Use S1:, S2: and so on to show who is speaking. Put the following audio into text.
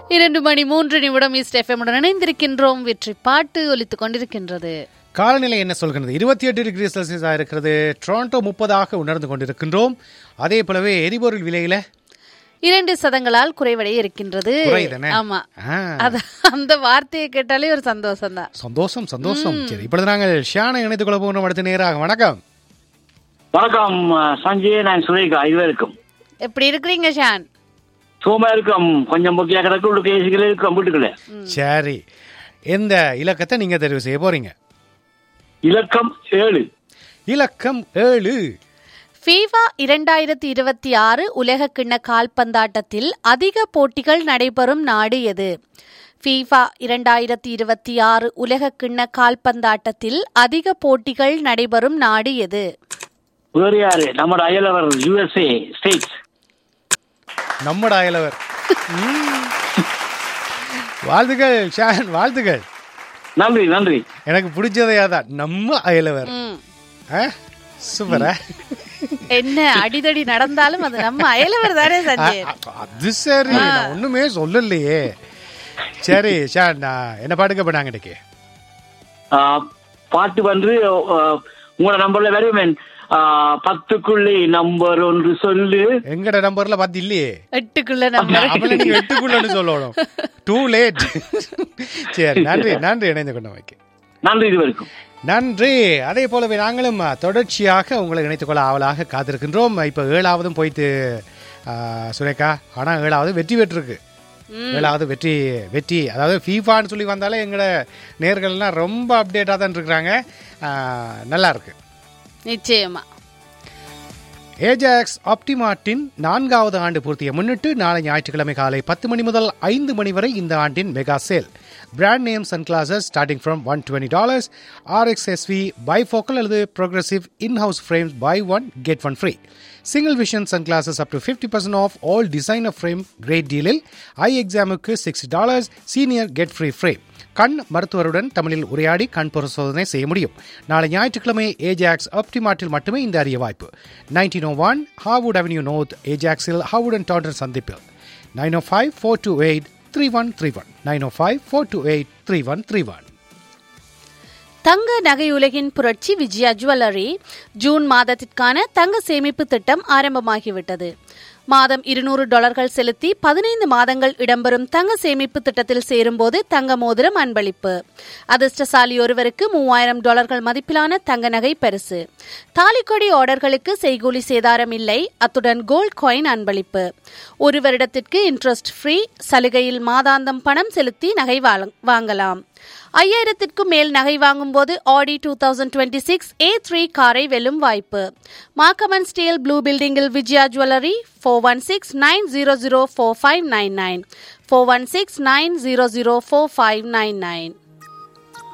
S1: இரண்டு மணி மூன்று நிமிடம் ஈஸ்ட் எஃப்எம்முடன் இணைந்திருக்கின்றோம் வெற்றி பாட்டு ஒலித்துக் கொண்டிருக்கின்றது
S2: காலநிலை என்ன சொல்கிறது இருபத்தி எட்டு டிகிரி செல்சியஸாக இருக்கிறது டொரண்டோ முப்பதாக உணர்ந்து கொண்டிருக்கின்றோம் அதே போலவே எரிபொருள் விலையில
S1: இரண்டு சதங்களால் குறைவடைய இருக்கின்றது
S2: குறையுதுனே.
S1: ஆமா
S2: ஆ,
S1: அத அந்த வார்த்தையை கேட்டாலே ஒரு சந்தோஷம் தான்
S2: சந்தோஷம் சந்தோஷம் சரி இப்பொழுது நாங்கள் ஷியானை இணைத்துக் கொள்ள போகிறோம் அடுத்த நேராக வணக்கம்
S3: வணக்கம் அஹ், சஞ்சய் நான் சுரேகா இருவருக்கும்
S1: எப்படி இருக்கிறீங்க ஷான்
S3: சுகமா இருக்கும் கொஞ்சம் முக்கிய கிடக்கு உள்ள கேசுகளே இருக்கும் வீட்டுக்குள்ள
S2: சரி எந்த இலக்கத்தை நீங்க தெரிவு செய்ய போறீங்க
S3: இலக்கம் ஏழு
S2: இலக்கம் ஏழு
S1: ஃபீஃபா இரண்டாயிரத்தி இருபத்தி ஆறு உலக கிண்ண கால்பந்தாட்டத்தில் அதிக போட்டிகள் நடைபெறும் நாடு எது ஃபீஃபா இரண்டாயிரத்தி இருபத்தி ஆறு உலக கிண்ண கால்பந்தாட்டத்தில் அதிக போட்டிகள் நடைபெறும் நாடு எது
S3: வேறு யாரு நம்ம அயலவர் யுஎஸ்ஏ ஸ்டேட்ஸ்
S2: நம்மட அயலவர் ம். வாழ்த்துகள் ஷான் வாழ்த்துகள்
S3: நன்றி நன்றி
S2: எனக்கு பிடிச்சதே அதான் நம்ம அயலவர்
S1: ம்.
S2: ஆ? சூப்பரா
S1: என்ன அடிதடி நடந்தாலும் அது நம்ம அயலவர் தானே சஞ்சய்
S2: அ- அது சரி நான் ஒண்ணுமே சொல்லலையே சரி ஷான் நான் என்ன பாட்டுக்க பண்ணாங்க இன்னைக்கு
S3: அஹ், பாட்டு வந்து அஹ், உங்களோட நம்பர்ல வருவேன் அஹ், பத்துக்குள்ளே நம்பர் ஒன்று சொல்லு
S2: எங்கட நம்பர்ல பார்த்து இல்லையே
S1: எட்டுக்குள்ள நம்ம
S2: அவளை நீங்க எட்டுக்குள்ளன்னு சொல்லணும் டூ லேட் சரி நன்றி நன்றி இணைந்து கொண்ட வைக்க
S3: நன்றி இதுவரைக்கும்
S2: நன்றி அதே போலவே நாங்களும் தொடர்ச்சியாக உங்களை இணைத்துக் கொள்ள ஆவலாக காத்திருக்கின்றோம் இப்போ ஏழாவதும் போயிட்டு ஆ, சுரேகா ஆனால் ஏழாவது வெற்றி பெற்றிருக்கு ஏழாவது வெற்றி வெற்றி அதாவது ஃபீஃபான்னு சொல்லி வந்தாலே எங்களோட நேர்கள்லாம் ரொம்ப அப்டேட்டாக தான் இருக்கிறாங்க ஆ, நல்லா இருக்கு
S1: நிச்சயமா
S2: ஏஜாக்ஸ் ஆப்டிமார்ட்டின் நான்காவது ஆண்டு பூர்த்தியை முன்னிட்டு நாளை ஞாயிற்றுக்கிழமை காலை பத்து மணி முதல் ஐந்து மணி வரை இந்த ஆண்டின் mega sale brand name sun glasses starting from one twenty dollars RXSV bifocal அல்லது progressive in house frames buy one get one free single vision sun glasses up to fifty percent off all designer frame great டீலில் eye எக்ஸாமுக்கு sixty dollars senior get free frame கண் மருத்துவருடன் தமிழில் உரையாடி கண் பரிசோதனை செய்ய முடியும் நாளை ஞாயிற்றுக்கிழமை ஏஜாக்ஸ் ஆப்டிமார்ட்டில் மட்டுமே இந்த அரிய வாய்ப்பு nineteen O one Harwood avenue north ஏஜாக்ஸில் ஹாவுட் அண்ட் டாண்டர் சந்திப்பில் nine O five four two eight three one three one nine O five four two eight three one three one
S1: தங்க நகையுலகின் புரட்சி விஜயா ஜுவல்லரி ஜூன் மாதத்திற்கான தங்க சேமிப்பு திட்டம் ஆரம்பமாகிவிட்டது மாதம் இருநூறு டாலர்கள் செலுத்தி பதினைந்து மாதங்கள் இடம்பெறும் தங்க சேமிப்பு திட்டத்தில் சேரும்போது தங்க மோதிரம் அன்பளிப்பு அதிர்ஷ்டசாலி ஒருவருக்கு மூவாயிரம் டாலர்கள் மதிப்பிலான தங்க நகை பரிசு தாலிக்கொடி ஆர்டர்களுக்கு செய்கூலி சேதாரம் இல்லை அத்துடன் கோல்ட் காயின் அன்பளிப்பு ஒரு வருடத்திற்கு இன்ட்ரெஸ்ட் ஃப்ரீ சலுகையில் மாதாந்தம் பணம் செலுத்தி நகை வாங்க- வாங்கலாம் ஐயாயிரத்திற்கும் மேல் நகை வாங்கும்போது Audi two thousand twenty six A three காரை வெல்லும் வாய்ப்பு மாக்கமன் ஸ்டீல் ப்ளூ பில்டிங்கில் Vijaya jewellery four one six nine zero zero four five nine nine four one six nine zero zero four five nine nine